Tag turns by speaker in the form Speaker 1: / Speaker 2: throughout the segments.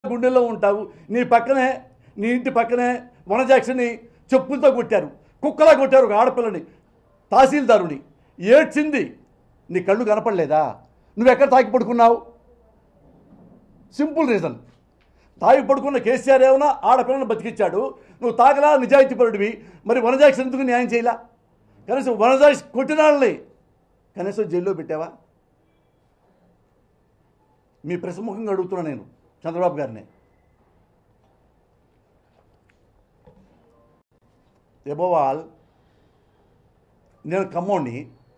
Speaker 1: గుండెల్లో ఉంటావు నీ పక్కనే నీ ఇంటి పక్కనే వనజాక్షిని చెప్పులతో కొట్టారు కుక్కలా కొట్టారు ఒక ఆడపిల్లని తహసీల్దారుని ఏడ్చింది నీ కళ్ళు కనపడలేదా నువ్వు ఎక్కడ తాకి పడుకున్నావు సింపుల్ రీజన్ తాగి పడుకున్న కేసీఆర్ ఏమన్నా ఆడపిల్లని బతికిచ్చాడు నువ్వు తాగలా నిజాయితీ పరుడివి మరి వనజాక్షి ఎందుకు న్యాయం చేయలా కనీసం వనజాక్షి కొట్టిన వాళ్ళని కనీసం జైల్లో పెట్టావా మీ ప్రసముఖంగా అడుగుతున్నా నేను చంద్రబాబు గారిని ఎబోవ్ ఆల్ నేను ఖమ్మోడిని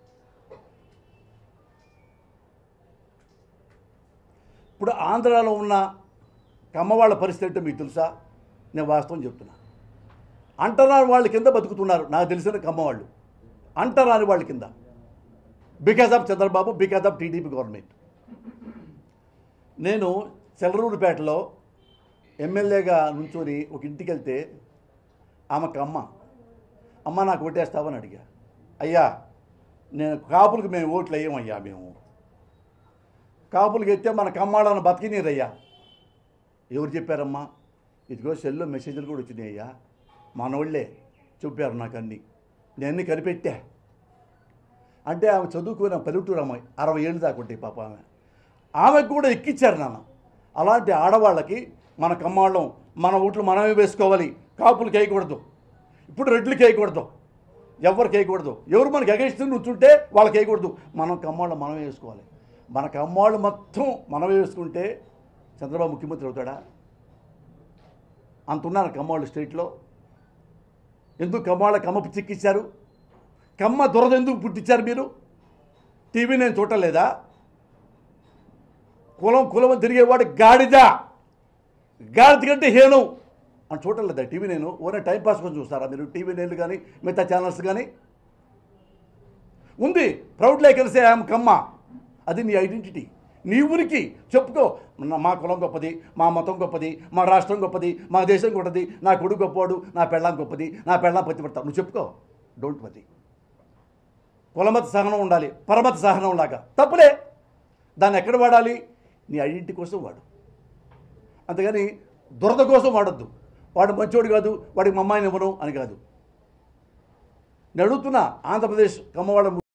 Speaker 1: ఇప్పుడు ఆంధ్రాలో ఉన్న కమ్మవాళ్ళ పరిస్థితి ఏంటో మీకు తెలుసా నేను వాస్తవం చెప్తున్నా అంటరాని వాళ్ళ కింద బతుకుతున్నారు నాకు తెలిసిన కమ్మవాళ్ళు అంటరాని వాళ్ళ కింద because of Chandrababu because of TDP government నేను చెలరూరుపేటలో ఎమ్మెల్యేగా నుంచొని ఒక ఇంటికి వెళ్తే ఆమెకు అమ్మ అమ్మ నాకు ఓటేస్తావని అడిగా అయ్యా నేను కాపులకు మేము ఓట్లు వేయమయ్యా మేము కాపులకు ఎత్తే మన కమ్మాళ్ళని బతికినీరయ్యా ఎవరు చెప్పారమ్మా ఇదిగో సెల్లో మెసేజ్లు కూడా వచ్చినాయి అయ్యా మనోళ్ళే చెప్పారు నాకు అన్నీ నేను అన్నీ కనిపెట్టా అంటే ఆమె చదువుకున్న పల్లెటూరు అమ్మాయి అరవై ఏళ్ళు దాకా ఉంటాయి పాప ఆమె ఆమెకు కూడా ఎక్కిచ్చారు నాన్న అలాంటి ఆడవాళ్ళకి మన కమ్మాళ్ళం మన ఓట్లు మనమే వేసుకోవాలి కాపులకి వేయకూడదు ఇప్పుడు రెడ్లకి వేయకూడదు ఎవరికి వేయకూడదు ఎవరు మనకి అగేస్ట్ నుంచుంటే వాళ్ళకి వేయకూడదు మనం కమ్మాళ్ళు మనమే వేసుకోవాలి మన కమ్మాళ్ళు మొత్తం మనమే వేసుకుంటే చంద్రబాబు ముఖ్యమంత్రి అవుతాడా అంత ఉన్నారు కమ్మాళ్ళు స్టేట్లో ఎందుకు కమ్మాళ్ళ కమ్మపు చిక్కిచ్చారు కమ్మ దురద ఎందుకు పుట్టించారు మీరు టీవీ నేను చూడలేదా కులం కులం అని తిరిగేవాడు గాడిద గాడిద కంటే హేనం అని చూడలేదా టీవీ నేను ఓనే టైం పాస్ కోసం చూస్తారా మీరు టీవీ నేను కానీ మిగతా ఛానల్స్ కానీ ఉంది ప్రౌడ్ లేకల్సే ఆమె కమ్మ అది నీ ఐడెంటిటీ నీ ఊరికి చెప్పుకో నా- మా కులం గొప్పది మా మతం గొప్పది మా రాష్ట్రం గొప్పది మా దేశం గొప్పది నా కొడుకు గొప్పవాడు నా పెళ్ళాం గొప్పది నా పెళ్ళాం పత్తిపడతావు నువ్వు చెప్పుకో డోంట్ వరీ కులమత సహనం ఉండాలి పరమత సహనం లాగా తప్పులే దాన్ని ఎక్కడ వాడాలి నీ ఐడెంటిటీ కోసం వాడు అంతేగాని దురద కోసం వాడద్దు వాడు మంచోడు కాదు వాడికి మా అమ్మాయిని ఇవ్వను అని కాదు నేను అడుగుతున్నా ఆంధ్రప్రదేశ్ కమ్మవాడ